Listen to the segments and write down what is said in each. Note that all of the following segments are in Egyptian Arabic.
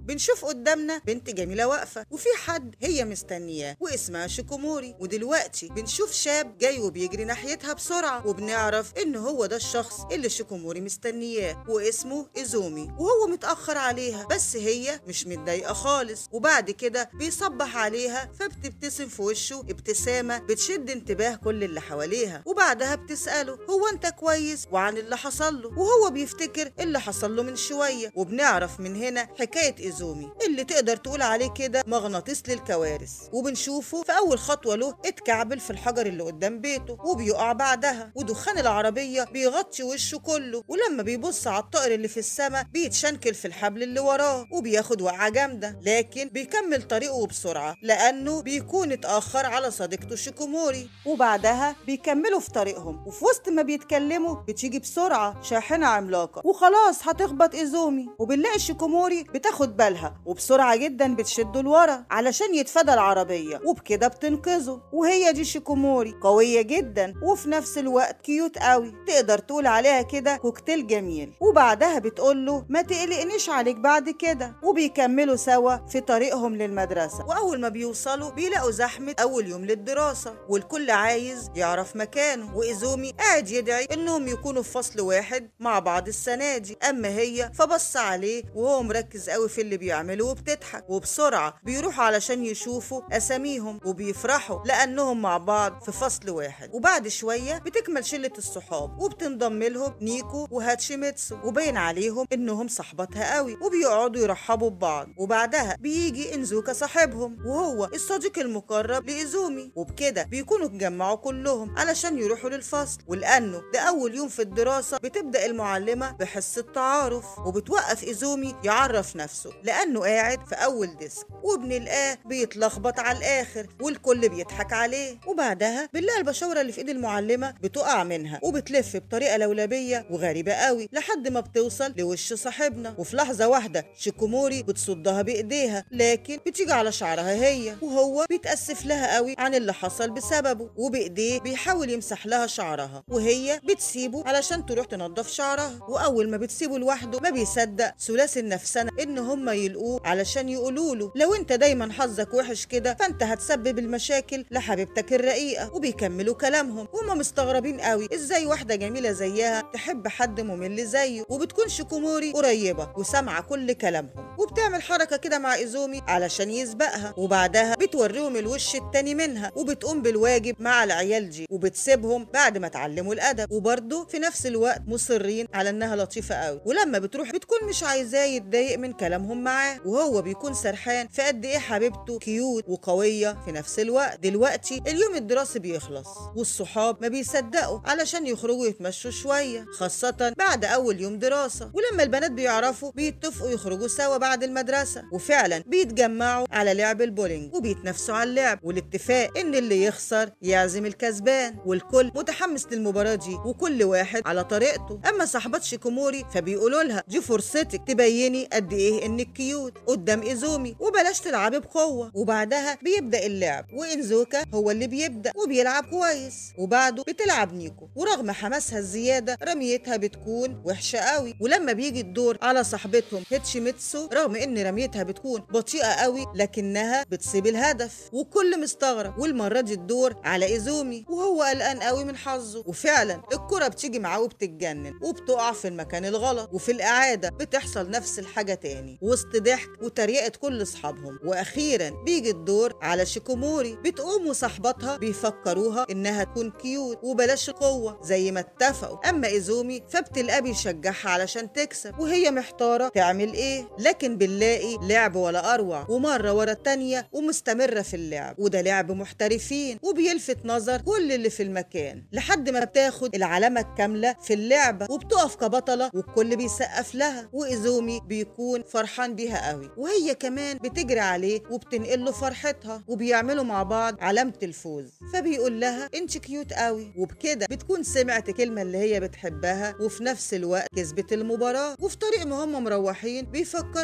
بنشوف قدامنا بنت جميلة واقفة وفي حد هي مستنياه واسمها شيكوموري ودلوقتي بنشوف شاب جاي وبيجري ناحيتها بسرعة وبنعرف ان هو ده الشخص اللي شيكوموري مستنياه واسمه ايزومي وهو متأخر عليها بس هي مش متضايقة خالص وبعد كده بيصبح عليها فبتبتسم في وشه ابتسامة بتشد انتباه كل اللي حواليها وبعدها بتسأله هو انت كويس وعن اللي حصل له وهو بيفتكر اللي حصل له من شوية وبنعرف من هنا حكاية ايزومي اللي تقدر تقول عليه كده مغناطيس للكوارث وبنشوفه في أول خطوة له اتكعبل في الحجر اللي قدام بيته وبيقع بعدها ودخان العربية بيغطي وشه كله ولما بيبص على الطائر اللي في السماء بيتشنكل في الحبل اللي وراه وبياخد وقعة جامدة لكن بيكمل طريقه بسرعة لأنه بيكون اتأخر على صديقته شيكوموري وبعدها بيكملوا في طريقهم وفي وسط ما بيتكلموا بتيجي بسرعة شاحنة عملاقة وخلاص هتخبط إيزومي وبنلاقي شيكوموري بتاخد بالها وبسرعة جدا بتشده لورا علشان يتفادى العربية وبكده بتنقذه وهي دي شيكوموري قوية جدا وفي نفس الوقت كيوت قوي تقدر تقول عليها كده كوكتيل جميل وبعدها بتقول له ما تقلقنيش عليك بعد كده وبيكملوا سوا في طريقهم للمدرسة وأول ما بيوصلوا بيلاقوا زحمة أول يوم للدراسة والكل عايز يعرف مكانه وإيزومي قاعد يدعي إنهم يكونوا في فصل واحد مع بعض السنة دي أما هي فبص عليه وهو مركز قوي في اللي بيعمله وبتضحك وبسرعة بيروحوا علشان يشوفوا أساميهم وبيفرحوا لأنهم مع بعض في فصل واحد وبعد شوية بتكمل شلة الصحاب وبتنضم لهم نيكو وهاتشيميتسو وباين عليهم إنهم صحبتها قوي وبيقعدوا يرحبوا ببعض وبعدها بيجي إنزوكا صاحبهم وهو الصديق المقرب لإيزومي وبكده بيكونوا اتجمعوا كلهم علشان يروحوا للفصل ولأنه ده أول يوم في الدراسة بتبدأ المعلمة بحصة تعارف وبتوقف إيزومي يعرف نفسه لأنه قاعد في أول ديسك وبنلقاه بيتلخبط على الآخر والكل بيضحك عليه وبعدها بنلاقي البشورة اللي في إيد المعلمة بتقع منها وبتلف بطريقة لولبية وغريبة قوي لحد ما بتوصل لوش صاحبنا وفي لحظة واحدة شيكوموري بتصدها بإيديها لكن بتيجي على شعرها هي وهو بيتأسف لها قوي عن اللي حصل بسببه وبإيديه بيحاول يمسح لها شعرها وهي بتسيبه علشان تروح تنظف شعرها وأول ما بتسيبه لوحده ما بيصدق ثلاثي النفسنة إن هم يلقوه علشان يقولوا له لو أنت دايما حظك وحش كده فأنت هتسبب المشاكل لحبيبتك الرقيقة وبيكملوا كلامهم وهم مستغربين قوي إزاي واحدة جميلة زيها تحب حد ممل زيه وبتكون شيكوموري قريبة وسامعة كل كلامهم وبتعمل حركة كده مع إيزومي علشان يسبقها وبعدها بتوريهم الوش التاني منها وبتقوم بالواجب مع العيال دي وبتسيبهم بعد ما اتعلموا الأدب وبرضه في نفس الوقت مصرين على إنها لطيفة قوي ولما بتروح بتكون مش عايزاه يتضايق من كلامهم معاه وهو بيكون سرحان في قد إيه حبيبته كيوت وقوية في نفس الوقت دلوقتي اليوم الدراسي بيخلص والصحاب ما بيصدقوا علشان يخرجوا يتمشوا شوية خاصة بعد أول يوم دراسة ولما البنات بيعرفوا بيتفقوا يخرجوا سوا بعد المدرسة وفعلا بيتجمعوا على لعب البولينج وبيتنافسوا على اللعب والاتفاق إن اللي يخسر يعزم الكسبان والكل متحمس للمباراة دي وكل واحد على طريقته أما صاحبات شيكوموري فبيقولوا لها دي فرصتك تبيني قد إيه إنك كيوت قدام إيزومي وبلاش تلعبي بقوة وبعدها بيبدأ اللعب وإنزوكا هو اللي بيبدأ وبيلعب كويس وبعده بتلعب نيكو ورغم حماسها الزيادة رميتها بتكون وحشة قوي ولما بيجي الدور على صاحبتهم هيتشيميتسو رغم إن رميتها بتكون بطيئة قوي لكنها بتصيب الهدف والكل مستغرب والمرة دي الدور على إيزومي وهو قلقان قوي من حظه وفعلا الكرة بتيجي معاه وبتتجنن وبتقع في المكان الغلط وفي الإعادة بتحصل نفس الحاجة تاني وسط ضحك وتريقة كل أصحابهم وأخيرا بيجي الدور على شيكوموري بتقوم وصاحباتها بيفكروها إنها تكون كيوت وبلاش قوة زي ما اتفقوا أما إيزومي فبتلقاه بيشجعها علشان تكسب وهي محتارة تعمل إيه لكن بنلاقي لعب ولا أروع ومرة ورا التانية ومستمرة في اللعب وده لعب محترفين وبيلفت نظر كل اللي في المكان لحد ما بتاخد العلامة الكاملة في اللعبة وبتقف كبطلة والكل بيسقف لها وإيزومي بيكون فرحان بيها قوي وهي كمان بتجري عليه وبتنقل له فرحتها وبيعملوا مع بعض علامة الفوز فبيقول لها انت كيوت قوي وبكده بتكون سمعت كلمة اللي هي بتحبها وفي نفس الوقت كسبت المباراة وفي طريق ما هم مروحين بيفكرها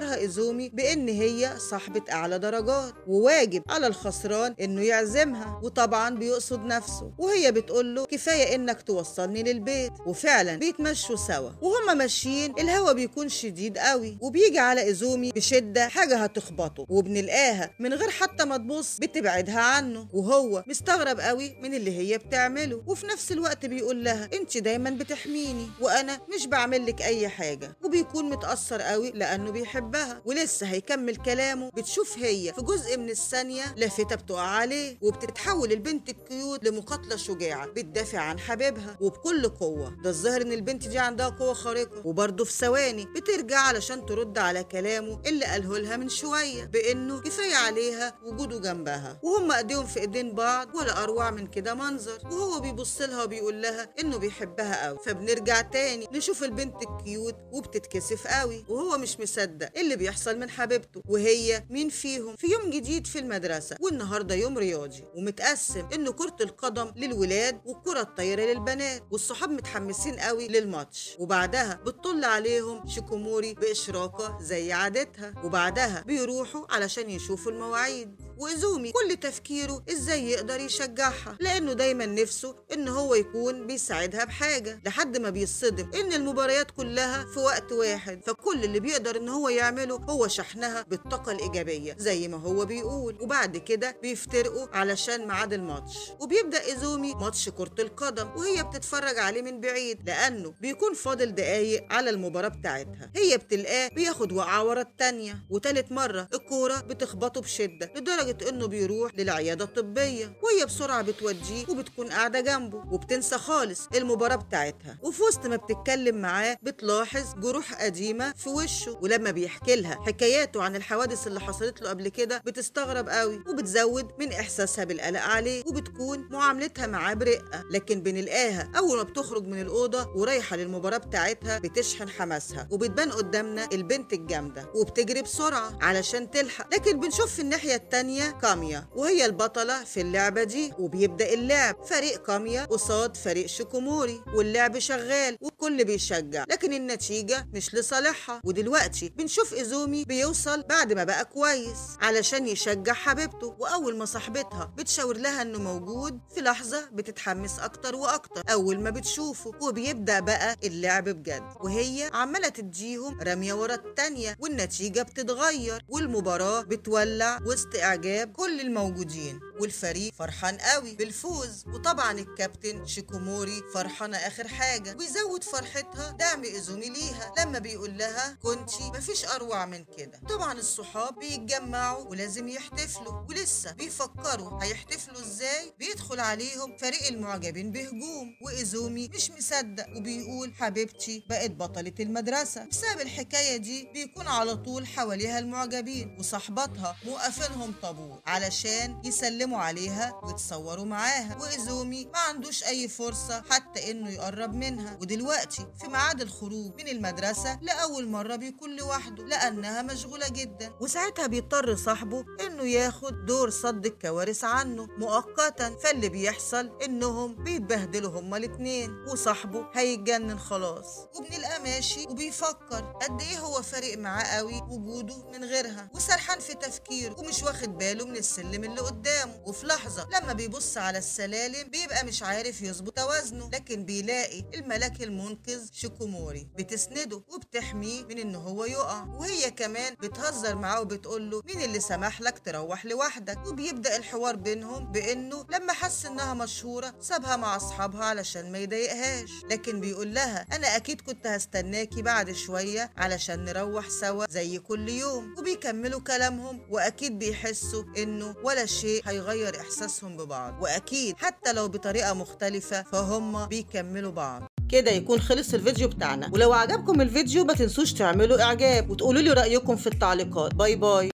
لها ايزومي بان هي صاحبة اعلى درجات وواجب على الخسران انه يعزمها وطبعا بيقصد نفسه وهي بتقول له كفاية انك توصلني للبيت وفعلا بيتمشوا سوا وهما ماشيين الهوا بيكون شديد قوي وبيجي على ايزومي بشدة حاجة هتخبطه وبنلقاها من غير حتى ما تبص بتبعدها عنه وهو مستغرب قوي من اللي هي بتعمله وفي نفس الوقت بيقول لها انت دايما بتحميني وانا مش بعمل لك اي حاجة وبيكون متأثر قوي لانه بيحبها ولسه هيكمل كلامه بتشوف هي في جزء من الثانية لافتة بتقع عليه وبتتحول البنت الكيوت لمقاتلة شجاعة بتدافع عن حبيبها وبكل قوة ده الظاهر ان البنت دي عندها قوة خارقة وبرضه في ثواني بترجع علشان ترد على كلامه اللي قاله لها من شوية بانه كفاية عليها وجوده جنبها وهم ايديهم في ايدين بعض ولا اروع من كده منظر وهو بيبص لها وبيقول لها انه بيحبها قوي فبنرجع تاني نشوف البنت الكيوت وبتتكسف قوي وهو مش مصدق اللي بيحصل من حبيبته وهي مين فيهم في يوم جديد في المدرسة والنهارده يوم رياضي ومتقسم انه كرة القدم للولاد والكرة الطايرة للبنات والصحاب متحمسين قوي للماتش وبعدها بتطل عليهم شيكوموري بإشراقة زي عادتها وبعدها بيروحوا علشان يشوفوا المواعيد وإزومي كل تفكيره ازاي يقدر يشجعها لانه دايما نفسه ان هو يكون بيساعدها بحاجة لحد ما بيصدم ان المباريات كلها في وقت واحد فكل اللي بيقدر ان هو يعمله هو شحنها بالطاقة الإيجابية زي ما هو بيقول وبعد كده بيفترقوا علشان ميعاد الماتش وبيبدأ إيزومي ماتش كرة القدم وهي بتتفرج عليه من بعيد لأنه بيكون فاضل دقايق على المباراة بتاعتها هي بتلقاه بياخد وقعة ورا التانية وتالت مرة الكورة بتخبطه بشدة لدرجة إنه بيروح للعيادة الطبية وهي بسرعة بتوديه وبتكون قاعدة جنبه وبتنسى خالص المباراة بتاعتها وفي وسط ما بتتكلم معاه بتلاحظ جروح قديمة في وشه ولما بيحكي لها حكاياته عن الحوادث اللي حصلت له قبل كده بتستغرب قوي وبتزود من إحساسها بالقلق عليه وبتكون معاملتها معاه برقة لكن بنلقاها أول ما بتخرج من الأوضة ورايحة للمباراة بتاعتها بتشحن حماسها وبتبان قدامنا البنت الجامدة وبتجري بسرعة علشان تلحق لكن بنشوف في الناحية التانية كاميا وهي البطلة في اللعبة دي وبيبدأ اللعب فريق كاميا قصاد فريق شيكوموري واللعب شغال والكل بيشجع لكن النتيجة مش لصالحها ودلوقتي بنشوف إيزومي بيوصل بعد ما بقى كويس علشان يشجع حبيبته وأول ما صاحبتها بتشاور لها إنه موجود في لحظة بتتحمس أكتر وأكتر أول ما بتشوفه وبيبدأ بقى اللعب بجد وهي عمالة تديهم رمية ورا التانية والنتيجة بتتغير والمباراة بتولع وسط إعجاب كل الموجودين والفريق فرحان قوي بالفوز وطبعا الكابتن شيكوموري فرحانة آخر حاجة وبيزود فرحتها دعم إيزومي ليها لما بيقول لها كنتي مفيش أروع من كده طبعا الصحاب بيتجمعوا ولازم يحتفلوا ولسه بيفكروا هيحتفلوا ازاي بيدخل عليهم فريق المعجبين بهجوم وإيزومي مش مصدق وبيقول حبيبتي بقت بطلة المدرسة بسبب الحكاية دي بيكون على طول حواليها المعجبين وصحباتها موقفينهم طابور علشان يسلموا عليها ويتصوروا معاها وإيزومي ما عندوش أي فرصة حتى إنه يقرب منها ودلوقتي في ميعاد الخروج من المدرسة لأول مرة بيكون لوحده لأنها مشغولة جدا وساعتها بيضطر صاحبه إنه ياخد دور صد الكوارث عنه مؤقتا فاللي بيحصل إنهم بيتبهدلوا هما الاتنين وصاحبه هيتجنن خلاص وبنلقاه ماشي وبيفكر قد إيه هو فارق معاه قوي وجوده من غيرها وسرحان في تفكيره ومش واخد باله من السلم اللي قدامه وفي لحظة لما بيبص على السلالم بيبقى مش عارف يظبط توازنه لكن بيلاقي الملاك المنقذ شيكوموري بتسنده وبتحميه من ان هو يقع وهي كمان بتهزر معاه وبتقول له مين اللي سمح لك تروح لوحدك وبيبدأ الحوار بينهم بانه لما حس انها مشهورة سابها مع اصحابها علشان ما يضايقهاش لكن بيقول لها انا اكيد كنت هستناكي بعد شوية علشان نروح سوا زي كل يوم وبيكملوا كلامهم واكيد بيحسوا انه ولا شيء هيغير احساسهم ببعض واكيد حتى لو بطريقة مختلفة فهم بيكملوا بعض كده يكون خلص الفيديو بتاعنا ولو عجبكم الفيديو ما تنسوش تعملوا اعجاب وتقولوا لي رأيكم في التعليقات باي باي